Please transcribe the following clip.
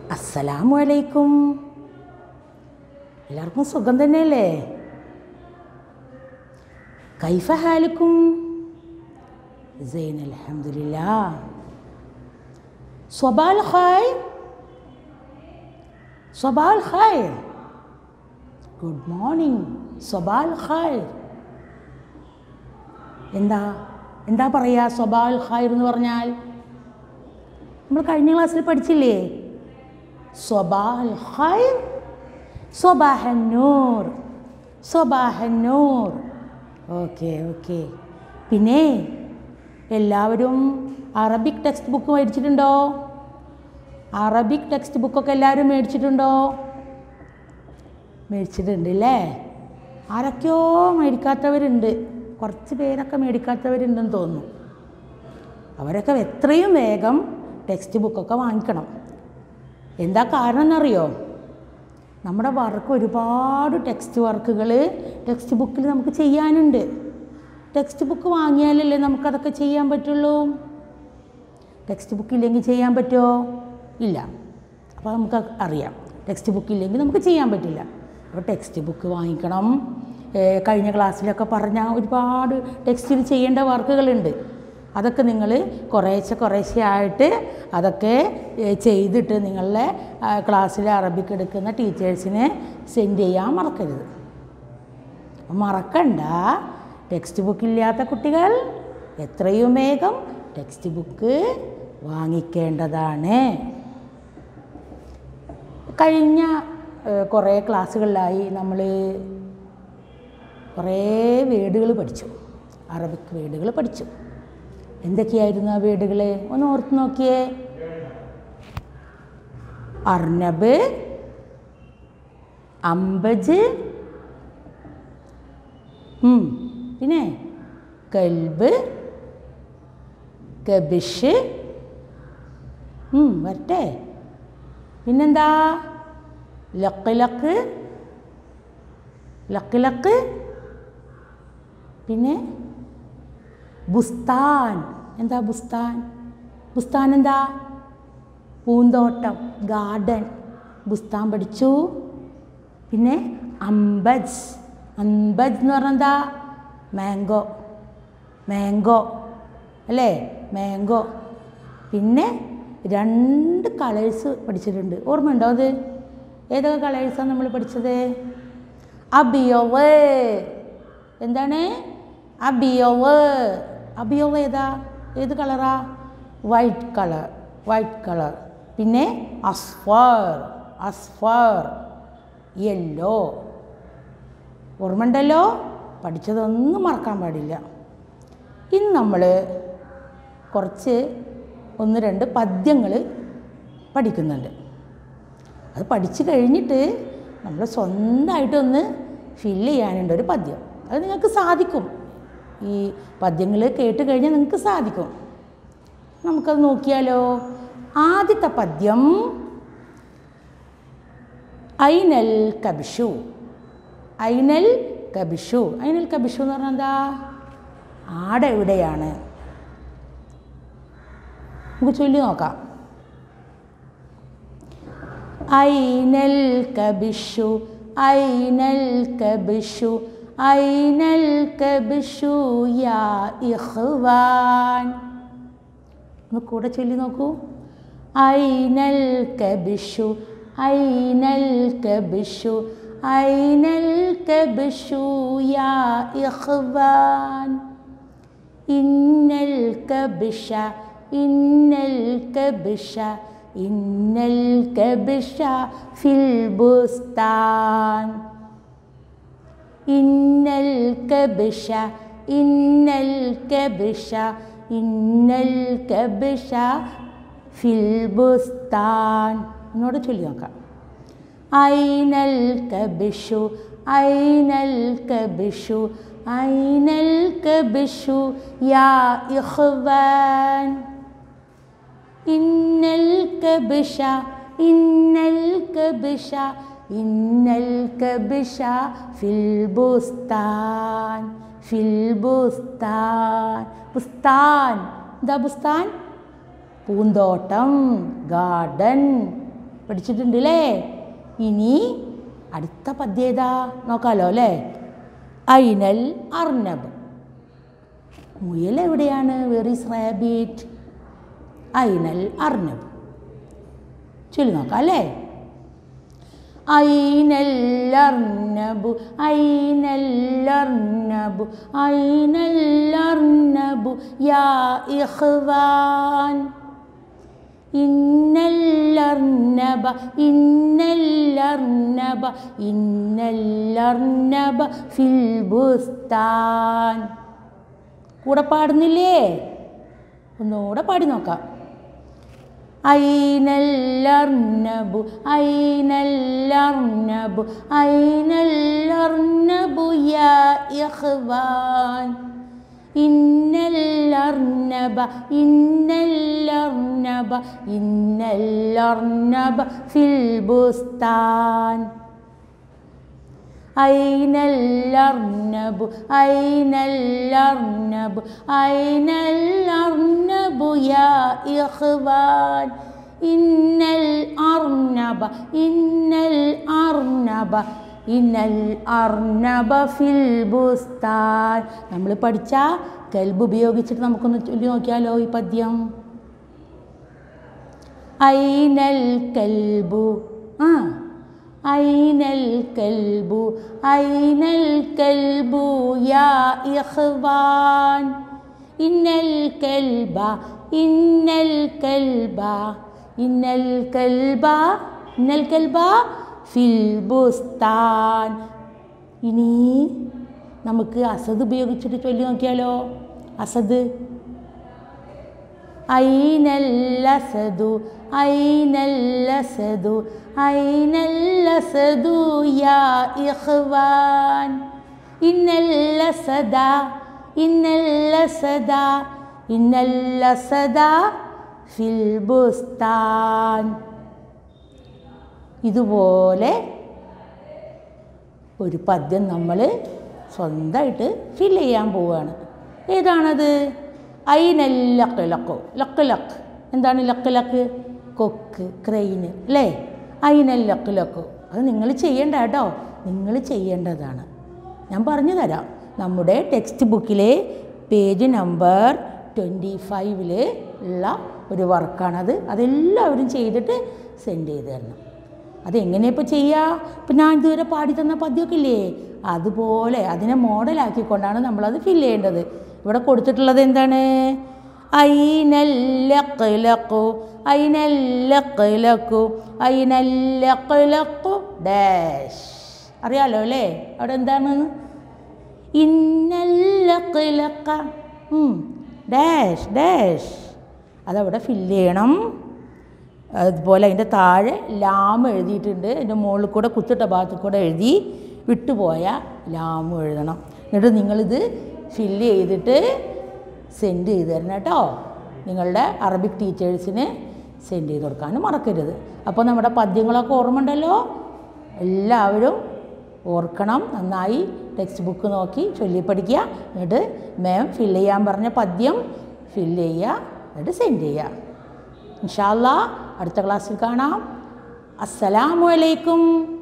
അസ്സലാമു അലൈക്കും എല്ലാവർക്കും സുഖം തന്നെയല്ലേ കൈഫ ഹാലുക്കും സൈൻ അൽഹംദുലില്ലാ സ്വബാൽ ഖൈർ സ്വബാൽ ഖൈർ ഗുഡ് മോർണിംഗ് സ്വബാൽ ഖൈർ എന്താ എന്താ പറയുക സ്വബാൽ ഖൈർ എന്ന് പറഞ്ഞാൽ നമ്മൾ കഴിഞ്ഞ ക്ലാസ്സിൽ പഠിച്ചില്ലേ സ്വബാൽ ഖൈർ സ്വബാഹന്നൂർ സ്വബാഹന്നൂർ ഓക്കെ ഓക്കെ പിന്നെ എല്ലാവരും അറബിക് ടെക്സ്റ്റ് ബുക്ക് മേടിച്ചിട്ടുണ്ടോ അറബിക് ടെക്സ്റ്റ് ബുക്കൊക്കെ എല്ലാവരും മേടിച്ചിട്ടുണ്ടോ മേടിച്ചിട്ടുണ്ട് അല്ലേ ആരൊക്കെയോ മേടിക്കാത്തവരുണ്ട് കുറച്ച് പേരൊക്കെ മേടിക്കാത്തവരുണ്ടെന്ന് തോന്നുന്നു അവരൊക്കെ എത്രയും വേഗം ടെക്സ്റ്റ് ബുക്കൊക്കെ വാങ്ങിക്കണം എന്താ കാരണം എന്നറിയോ നമ്മുടെ വർക്ക് ഒരുപാട് ടെക്സ്റ്റ് വർക്കുകൾ ടെക്സ്റ്റ് ബുക്കിൽ നമുക്ക് ചെയ്യാനുണ്ട് ടെക്സ്റ്റ് ബുക്ക് വാങ്ങിയാലല്ലേ നമുക്കതൊക്കെ ചെയ്യാൻ പറ്റുള്ളൂ ടെക്സ്റ്റ് ബുക്ക് ഇല്ലെങ്കിൽ ചെയ്യാൻ പറ്റുമോ ഇല്ല അപ്പോൾ നമുക്ക് അറിയാം ടെക്സ്റ്റ് ബുക്ക് ഇല്ലെങ്കിൽ നമുക്ക് ചെയ്യാൻ പറ്റില്ല അപ്പോൾ ടെക്സ്റ്റ് ബുക്ക് വാങ്ങിക്കണം ഏ, കഴിഞ്ഞ ക്ലാസ്സിലൊക്കെ പറഞ്ഞ ഒരുപാട് ടെക്സ്റ്റിൽ ചെയ്യേണ്ട വർക്കുകളുണ്ട് അതൊക്കെ നിങ്ങൾ കുറേശ്ശെ കുറേശ്ശെ ആയിട്ട് അതൊക്കെ ഏ, ചെയ്തിട്ട് നിങ്ങളുടെ ക്ലാസ്സിൽ അറബിക്ക് എടുക്കുന്ന ടീച്ചേഴ്സിന് സെൻഡ് ചെയ്യാൻ മറക്കരുത് മറക്കണ്ട ടെക്സ്റ്റ് ബുക്ക് ഇല്ലാത്ത കുട്ടികൾ എത്രയും വേഗം ടെക്സ്റ്റ് ബുക്ക് വാങ്ങിക്കേണ്ടതാണ് കഴിഞ്ഞ ഏഹ്, കുറേ ക്ലാസ്സുകളിലായി നമ്മൾ കുറേ വേർഡുകൾ പഠിച്ചു അറബിക് വേർഡുകൾ പഠിച്ചു എന്തൊക്കെയായിരുന്നു ആ വേർഡുകൾ ഒന്ന് ഓർത്ത് നോക്കിയേ അർണബ് അമ്പജ് ഉം, പിന്നെ കൽബ് കബിഷ് ഉം, വരട്ടെ പിന്നെന്താ ലക്ക് ലക്ക് ലക്ക് ലക്ക് പിന്നെ ബുസ്താൻ എന്താ ബുസ്താൻ ബുസ്താൻ എന്താ പൂന്തോട്ടം ഗാർഡൻ ബുസ്താൻ പഠിച്ചു പിന്നെ അമ്പജ് അമ്പജ് എന്ന് പറഞ്ഞാൽ എന്താ മാംഗോ മാംഗോ അല്ലേ മാംഗോ പിന്നെ രണ്ട് കളേഴ്സ് പഠിച്ചിട്ടുണ്ട് ഓർമ്മയുണ്ടോ അത് ഏതൊക്കെ കളേഴ്സാണ് നമ്മൾ പഠിച്ചത് അബിയോവ് എന്താണ് അബിയോവ് അബിയോവ് ഏതാ ഏത് കളറാ വൈറ്റ് കളർ വൈറ്റ് കളർ പിന്നെ അസ്ഫർ അസ്ഫർ യെല്ലോ ഓർമ്മയുണ്ടല്ലോ പഠിച്ചതൊന്നും മറക്കാൻ പാടില്ല ഇന്ന് നമ്മൾ കുറച്ച് ഒന്ന് രണ്ട് പദ്യങ്ങൾ പഠിക്കുന്നുണ്ട് അത് പഠിച്ചു കഴിഞ്ഞിട്ട് നമ്മൾ സ്വന്തമായിട്ടൊന്ന് ഫില്ല് ചെയ്യാനുണ്ട് ഒരു പദ്യം അത് നിങ്ങൾക്ക് സാധിക്കും ഈ പദ്യങ്ങൾ കേട്ട് കഴിഞ്ഞാൽ നിങ്ങൾക്ക് സാധിക്കും നമുക്കത് നോക്കിയാലോ ആദ്യത്തെ പദ്യം ഐനൽ കബിഷു ഐനൽ കബിഷു ഐനൽ കബിഷു എന്ന് പറഞ്ഞാൽ എന്താ ആട് എവിടെയാണ് നമുക്ക് ചൊല്ലി നോക്കാം ഐനൽ കബിഷു ഐനൽ കബിഷു ഐനൽ കബിഷു യാ ഇഖ്വാൻ ഒന്ന് കൂടെ ചൊല്ലി നോക്കൂ ഐനൽ കബിഷു ഐനൽ കബിഷു ഐനൽ കബിഷു യാ ഇഖ്വാൻ ഇന്നൽ കബിഷ ഇന്നൽ കബിഷ ഇന്നൽ കബിഷ ഫിൽ ബുസ്താൻ ഇന്നൽ കബിഷ ഇന്നൽ കബിഷ ഇന്നൽ കബിഷ ഫിൽ ബുസ്താൻ എന്നോട് ചൊല്ലി നോക്കാം ഐനൽ കബിഷു ഐനൽ കബിഷു ഐനൽ കബിഷു യാ ഇഖ്വാൻ ഇന്നൽ കബിഷ ഇന്നൽ കബിഷ ഇന്നൽ കബിഷ ഫിൽ ബുസ്താൻ ഫിൽ ബുസ്താൻ ബുസ്താൻ എന്താ ബുസ്താൻ പൂന്തോട്ടം ഗാർഡൻ പഠിച്ചിട്ടുണ്ട് അല്ലേ ഇനി അടുത്ത പദ്യത നോക്കാലോ അല്ലേ ഐനൽ അർണബ് മുയൽ എവിടെയാണ് വെർ ഈസ് റാബിറ്റ് ഐനൽ അർണബ് ചൊല്ലി നോക്കാം അല്ലേ ഐനല്ലർണബു ഐനല്ലർണബു ഐനല്ലർണബു യാ ഇഖ്വാൻ ഇന്നല്ലർണബ ഇന്നല്ലർണബ ഇന്നല്ലർണബ ഫിൽ ബുസ്താൻ കൂടെ പാടുന്നില്ലേ ഒന്നുകൂടെ പാടി നോക്കാം ഐനല്ലർണബു ഐനല്ലർണബു ഐനല്ലർണബു യാ ഇഖ്വാൻ ഇന്നല്ലർണബ ഇന്നല്ലർണബ ഇന്നല്ലർണബ ഫിൽ ബുസ്താൻ أين الأرنب أين الأرنب أين الأرنب يا إخوان إن الأرنب إن الأرنب إن الأرنب في البستان നമ്മൾ പഠിച്ച കൽബ് ഉപയോഗിച്ചിട്ട് നമുക്കൊന്ന് ചൊല്ലി നോക്കിയാലോ ഈ പദ്യം ഐനൽ കൽബു ആ أين الكلب أين الكلب يا إخوان إن الكلب إن الكلب إن الكلب إن الكلب في البستان ഇനി നമുക്ക് അസദ് ഉപയോഗിച്ചിട്ട് ചൊല്ലി നോക്കിയാലോ അസദ് أين الأسد أين الأسد أين الأسد يا إخوان إن الأسد إن الأسد إن الأسد في البستان ഇതുപോലെ ഒരു പദ്യം നമ്മൾ സ്വന്തമായിട്ട് ഫില്ല് ചെയ്യാൻ പോവുകയാണ് ഏതാണത് ഐനൽ ലക്ക് ലക്കോ ലക്ക് ലക്ക് എന്താണ് ലക്ക് ലക്ക് കൊക്ക് ക്രെയിന് അല്ലേ ഐനൽ ലക്ക് ലക്കോ അത് നിങ്ങൾ ചെയ്യേണ്ട കേട്ടോ നിങ്ങൾ ചെയ്യേണ്ടതാണ് ഞാൻ പറഞ്ഞു തരാം നമ്മുടെ ടെക്സ്റ്റ് ബുക്കിലെ പേജ് നമ്പർ ട്വൻറ്റി ഫൈവിൽ ഉള്ള ഒരു വർക്കാണത് അതെല്ലാവരും ചെയ്തിട്ട് സെൻഡ് ചെയ്ത് തരണം അതെങ്ങനെയാണ് ഇപ്പോൾ ചെയ്യുക ഇപ്പം ഞാൻ ഇതുവരെ പാടി തന്ന പദ്യമൊക്കെ ഇല്ലേ അതുപോലെ അതിനെ മോഡലാക്കിക്കൊണ്ടാണ് നമ്മളത് ഫില്ല് ചെയ്യേണ്ടത് ഇവിടെ കൊടുത്തിട്ടുള്ളത് എന്താണ് ഐനല്ലക്കു ഐനല്ലക്കു ഐനല്ലക്കു ഡാഷ് അറിയാലോ അല്ലേ അവിടെ എന്താണ് ഇന്നല്ലക്കിലക്ക ഡാഷ് ഡാഷ് അതവിടെ ഫില്ല് ചെയ്യണം അതുപോലെ അതിൻ്റെ താഴെ ലാം എഴുതിയിട്ടുണ്ട് അതിൻ്റെ മുകളിൽ കൂടെ കുത്തിട്ട ഭാഗത്ത് കൂടെ എഴുതി വിട്ടുപോയ ലാമും എഴുതണം എന്നിട്ട് നിങ്ങളിത് ഫില്ല് ചെയ്തിട്ട് സെൻഡ് ചെയ്ത് തരണം കേട്ടോ നിങ്ങളുടെ അറബിക് ടീച്ചേഴ്സിന് സെൻഡ് ചെയ്ത് കൊടുക്കാനും മറക്കരുത് അപ്പോൾ നമ്മുടെ പദ്യങ്ങളൊക്കെ ഓർമ്മ ഉണ്ടല്ലോ എല്ലാവരും ഓർക്കണം നന്നായി ടെക്സ്റ്റ് ബുക്ക് നോക്കി ചൊല്ലി പഠിക്കുക എന്നിട്ട് മാം ഫില്ല് ചെയ്യാൻ പറഞ്ഞ പദ്യം ഫില്ല് ചെയ്യുക എന്നിട്ട് സെൻഡ് ചെയ്യുക ഇൻഷാല്ല അടുത്ത ക്ലാസ്സിൽ കാണാം അസ്സലാമു അലൈക്കും